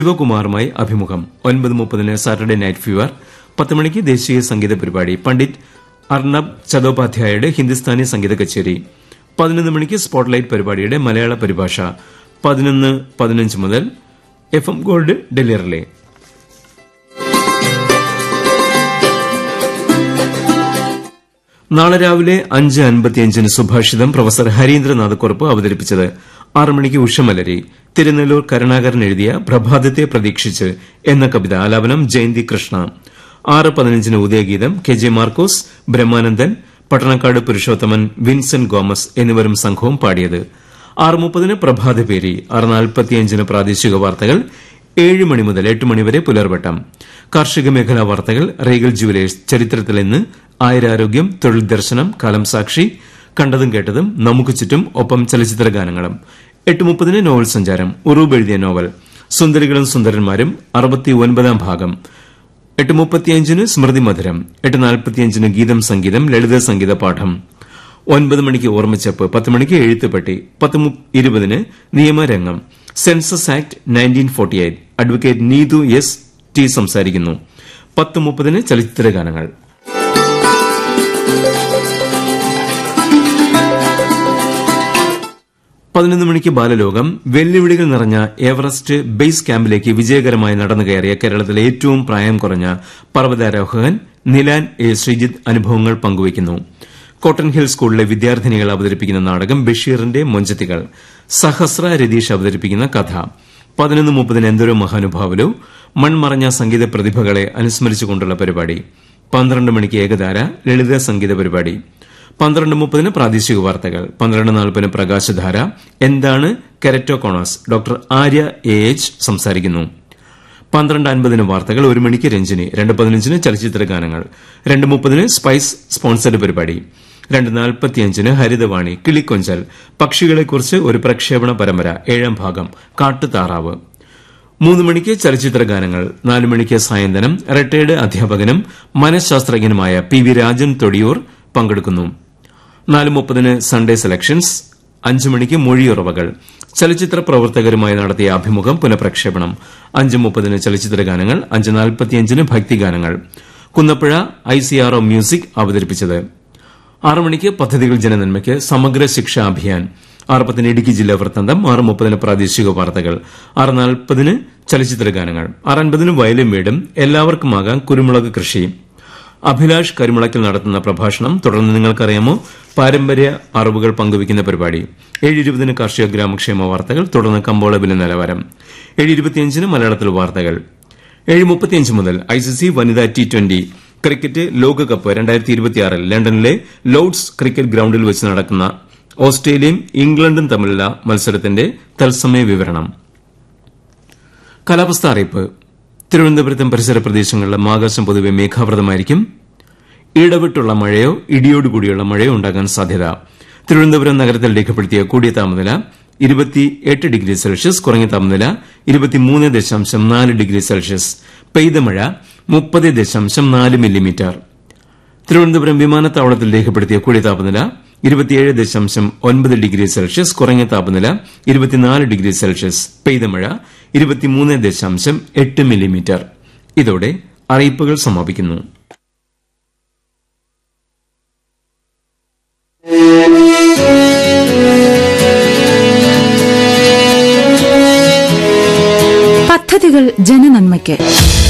ശിവകുമാറുമായി അഭിമുഖം ഒൻപത് മുപ്പതിന് സാറ്റർഡേ നൈറ്റ് ഫീവർ പത്ത് മണിക്ക് ദേശീയ സംഗീത പരിപാടി പണ്ഡിറ്റ് അർണബ് ചതോപാധ്യായയുടെ ഹിന്ദുസ്ഥാനി സംഗീത കച്ചേരി പതിനൊന്ന് മണിക്ക് സ്പോട്ട്ലൈറ്റ് പരിപാടിയുടെ മലയാള പരിഭാഷ പതിനൊന്ന് പതിനഞ്ച് മുതൽ F M gold Delhi relay നാളെ രാവിലെ അഞ്ച് അൻപത്തിയഞ്ചിന് സുഭാഷിതം പ്രൊഫസർ ഹരീന്ദ്രനാഥ് കുറുപ്പ് അവതരിപ്പിച്ചത് ആറ് മണിക്ക് ഉഷമലരി തിരുനെല്ലൂർ കരുണാകരൻ എഴുതിയ പ്രഭാതത്തെ പ്രതീക്ഷിച്ച് എന്ന കവിത ആലാപനം ജയന്തി കൃഷ്ണ ആറ് പതിനഞ്ചിന് Udayageetham K J Markose Brahmanandan Pattanakkad Purushothaman Vincent Gomez എന്നിവരും സംഘവും പാടിയത് ആറ് മുപ്പതിന് പ്രഭാതപേരി ആറ് നാൽപ്പത്തിയഞ്ചിന് പ്രാദേശിക വാർത്തകൾ ഏഴ് മണി മുതൽ എട്ട് മണിവരെ പുലർവട്ടം കാർഷിക മേഖലാ വാർത്തകൾ റീഗൽ ജുവലേഴ്സ് ചരിത്രത്തിൽ ഇന്ന് ആയുരാരോഗ്യം തൊഴിൽ ദർശനം കാലം സാക്ഷി കണ്ടതും കേട്ടതും നമുക്ക് ചുറ്റും ഒപ്പം ചലച്ചിത്ര ഗാനങ്ങളും എട്ട് മുപ്പതിന് നോവൽ സഞ്ചാരം ഉറൂബ് എഴുതിയ നോവൽ സുന്ദരികളും സുന്ദരന്മാരും അറുപത്തി ഒൻപതാം ഭാഗം എട്ട് മുപ്പത്തിയഞ്ചിന് സ്മൃതി മധുരം എട്ട് നാൽപ്പത്തിയഞ്ചിന് ഗീതം സംഗീതം ലളിത സംഗീത പാഠം ഒൻപത് മണിക്ക് ഓർമ്മച്ചപ്പ് പത്ത് മണിക്ക് എഴുത്തുപെട്ടി പത്ത് മു- ഇരുപതിന് Niyamarangam census act nineteen forty eight advocate Neethu S T സംസാരിക്കുന്നു പത്ത് മുപ്പതിന് ചലച്ചിത്ര ഗാനങ്ങൾ പതിനൊന്ന് മണിക്ക് ബാലലോകം വെല്ലുവിളികൾ നിറഞ്ഞ എവറസ്റ്റ് ബേസ് ക്യാമ്പിലേക്ക് വിജയകരമായി നടന്നു കയറിയ കേരളത്തിലെ ഏറ്റവും പ്രായം കുറഞ്ഞ പർവ്വതാരോഹകൻ നിലാൻ എ ശ്രീജിത്ത് അനുഭവങ്ങൾ പങ്കുവയ്ക്കുന്നു കോട്ടൺ ഹിൽ സ്കൂളിലെ വിദ്യാർത്ഥിനികൾ അവതരിപ്പിക്കുന്ന നാടകം ബഷീറിന്റെ മൊഞ്ചത്തികൾ സഹസ്ര രതീഷ് അവതരിപ്പിക്കുന്ന കഥ പതിനൊന്ന് മുപ്പതിന് എന്തൊരു മഹാനുഭാവലോ മൺമറഞ്ഞ സംഗീത പ്രതിഭകളെ അനുസ്മരിച്ചുകൊണ്ടുള്ള പരിപാടി പന്ത്രണ്ട് മണിക്ക് ഏകധാര ലളിത സംഗീത പരിപാടി പന്ത്രണ്ട് മുപ്പതിന് പ്രാദേശിക വാർത്തകൾ പന്ത്രണ്ട് നാൽപ്പതിന് പ്രകാശധാര എന്താണ് keratoconus doctor Arya A H സംസാരിക്കുന്നു പന്ത്രണ്ട് അൻപതിന് വാർത്തകൾ ഒരു മണിക്ക് രഞ്ജിനി രണ്ട് പതിനഞ്ചിന് ചലച്ചിത്ര ഗാനങ്ങൾ രണ്ട് മുപ്പതിന് സ്പൈസ് സ്പോൺസർഡ് പരിപാടി രണ്ട് നാൽപ്പത്തിയഞ്ചിന് ഹരിതവാണി കിളിക്കൊഞ്ചൽ പക്ഷികളെക്കുറിച്ച് ഒരു പ്രക്ഷേപണ പരമ്പര ഏഴാം ഭാഗം കാട്ടുതാറാവ് മൂന്ന് മണിക്ക് ചലച്ചിത്ര ഗാനങ്ങൾ നാല് മണിക്ക് സായന്തനം റിട്ടയർഡ് അധ്യാപകനും മനഃശാസ്ത്രജ്ഞനുമായ പി വി രാജൻ തൊടിയൂർ പങ്കെടുക്കുന്നു നാല് മുപ്പതിന് സൺഡേ സെലക്ഷൻസ് അഞ്ചു മണിക്ക് മൊഴിയുറവകൾ ചലച്ചിത്ര പ്രവർത്തകരുമായി നടത്തിയ അഭിമുഖം പുനഃപ്രക്ഷേപണം അഞ്ച് മുപ്പതിന് ചലച്ചിത്ര ഗാനങ്ങൾ അഞ്ച് നാൽപ്പത്തിയഞ്ചിന് ഭക്തിഗാനങ്ങൾ Kunnappuzha I C R O music അവതരിപ്പിച്ചത് ആറ് മണിക്ക് പദ്ധതികൾ ജനനന്മയ്ക്ക് സമഗ്ര ശിക്ഷാ അഭിയാൻ ആറ് പത്തിന് ഇടുക്കി ജില്ലാ വൃത്താന്തം ആറ് മുപ്പതിന് പ്രാദേശിക വാർത്തകൾ ആറ് നാൽപ്പതിന് ചലച്ചിത്ര ഗാനങ്ങൾ ആറ് അൻപതിന് വയലും വീടും എല്ലാവർക്കുമാകാം കുരുമുളക് കൃഷി അഭിലാഷ് കരിമുളയ്ക്കൽ നടത്തുന്ന പ്രഭാഷണം തുടർന്ന് നിങ്ങൾക്കറിയാമോ പാരമ്പര്യ അറിവുകൾ പങ്കുവയ്ക്കുന്ന പരിപാടി ഏഴ് ഇരുപതിന് കാർഷിക ഗ്രാമക്ഷേമ വാർത്തകൾ തുടർന്ന് കമ്പോള വില നിലവാരം ഏഴ് ഇരുപത്തിയഞ്ചിന് മലയാളത്തിൽ വാർത്തകൾ ഏഴ് മുപ്പത്തിയഞ്ച് മുതൽ ഐസിസി വനിതാ ടി ട്വന്റി ക്രിക്കറ്റ് ലോകകപ്പ് രണ്ടായിരത്തി ഇരുപത്തിയാറിൽ ലണ്ടനിലെ ലോർഡ്സ് ക്രിക്കറ്റ് ഗ്രൌണ്ടിൽ വെച്ച് നടക്കുന്ന ഓസ്ട്രേലിയയും ഇംഗ്ലണ്ടും തമ്മിലുള്ള മത്സരത്തിന്റെ തത്സമയ വിവരണം കാലാവസ്ഥ അറിയിപ്പ് തിരുവനന്തപുരത്തും പരിസര പ്രദേശങ്ങളിലും ആകാശം പൊതുവെ മേഘാവൃതമായിരിക്കും ഇടവിട്ടുള്ള മഴയോ ഇടിയോടുകൂടിയുള്ള മഴയോ ഉണ്ടാകാൻ സാധ്യത തിരുവനന്തപുരം നഗരത്തിൽ രേഖപ്പെടുത്തിയ കൂടിയ താപനില ഇരുപത്തിയെട്ട് ഡിഗ്രി സെൽഷ്യസ് കുറഞ്ഞ താപനില ഇരുപത്തിമൂന്ന് ദശാംശം നാല് ഡിഗ്രി സെൽഷ്യസ് പെയ്ത മഴ മുപ്പത് ദശാംശം നാല് മില്ലിമീറ്റർ തിരുവനന്തപുരം വിമാനത്താവളത്തിൽ രേഖപ്പെടുത്തിയ കൂടിയ താപനില ഇരുപത്തിയേഴ് ദശാംശം ഒൻപത് ഡിഗ്രി സെൽഷ്യസ് കുറഞ്ഞ താപനില ഇരുപത്തിനാല് ഡിഗ്രി സെൽഷ്യസ് പെയ്ത മഴ ഇരുപത്തിമൂന്ന് ദശാംശം എട്ട് മില്ലിമീറ്റർ ഇതോടെ അറിയിപ്പുകൾ സമാപിക്കുന്നു പദ്ധതികൾ ജനനന്മയ്ക്ക്